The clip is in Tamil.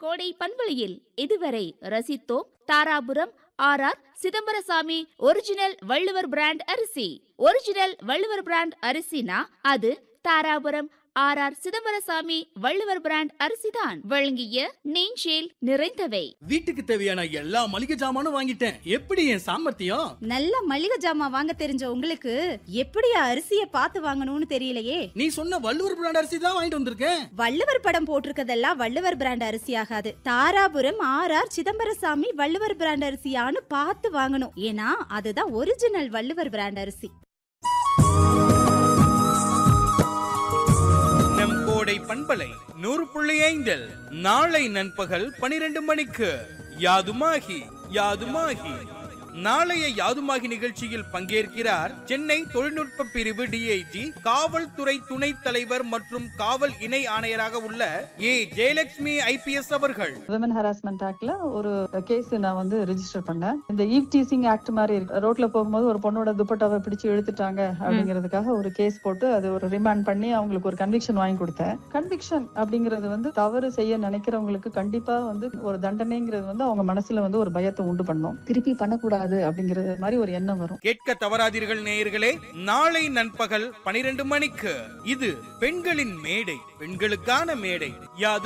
கோடை பண்பலையில் இதுவரை ரசித்தோம் Dharapuram R R Chidambarasamy original Valluvar brand அரிசி ஒரிஜினல் வள்ளுவர் பிராண்ட் அரிசினா அது Dharapuram R R Chidambarasamy Valluvar brand அரிசிதான் வழங்கிய நெஞ்சேல் நிறைந்தவை வீட்டுக்கு தேவையான எல்லா மளிகை ஜாமானும் வாங்கிட்டேன் எப்படி என் சாமர்த்தியம் நல்ல மளிகை ஜாமான் வாங்க தெரிஞ்ச உங்களுக்கு எப்படியா அரிசிய பார்த்து வாங்கணும்னு தெரியலையே நீ சொன்ன வள்ளுவர் பிராண்ட் அரிசி தான் வாங்கிட்டு வந்திருக்கேன் வள்ளுவர் படம் போட்டிருக்கதெல்லாம் வள்ளுவர் பிராண்ட் அரிசி ஆகாது Dharapuram R R Chidambarasamy Valluvar brand அரிசியான்னு பார்த்து வாங்கணும் ஏன்னா அதுதான் ஒரிஜினல் வள்ளுவர் பிராண்ட் அரிசி நம் கோடை பண்பலை நூறு புள்ளி ஐந்தில் நாளை நண்பகல் பனிரெண்டு மணிக்கு யாதுமாகி யாதுமாகி நாளைய யாதுமாகி நிகழ்ச்சியில் பங்கேற்கிறார் சென்னை தொழில்நுட்ப பிரிவு டிஐஜி காவல்துறை துணைத் தலைவர் மற்றும் காவல் இணை ஆணையராக உள்ள ஏ ஜெயலட்சுமி ஐபிஎஸ் அவர்கள் விமன் ஹராஸ்மெண்ட் ஆக்ட்ல ஒரு கேஸ் நான் வந்து ரெஜிஸ்டர் பண்ணேன் இந்த ஈவ் டீசிங் ஆக்ட் மாதிரி இருக்கு ரோட்ல போகும்போது ஒரு பொண்ணோட துப்பட்டாவை பிடிச்சு இழுத்துட்டாங்க அப்படிங்கிறதுக்காக ஒரு கேஸ் போட்டு அது ஒரு ரிமாண்ட் பண்ணி அவங்களுக்கு ஒரு கன்விக்ஷன் வாங்கி கொடுத்தேன் கன்விக்ஷன் அப்படிங்கிறது வந்து தவறு செய்ய நினைக்கிறவங்களுக்கு கண்டிப்பா வந்து ஒரு தண்டனைங்கிறது வந்து அவங்க மனசுல வந்து ஒரு பயத்தை உண்டு பண்ணும் திருப்பி பண்ணக்கூடாது அப்படிங்கிறது மாதிரி ஒரு எண்ணம் வரும் கேட்க தவறாதீர்கள் நேயர்களே நாளை நண்பகல் பனிரெண்டு மணிக்கு இது பெண்களின் மேடை பெண்களுக்கான மேடை யாது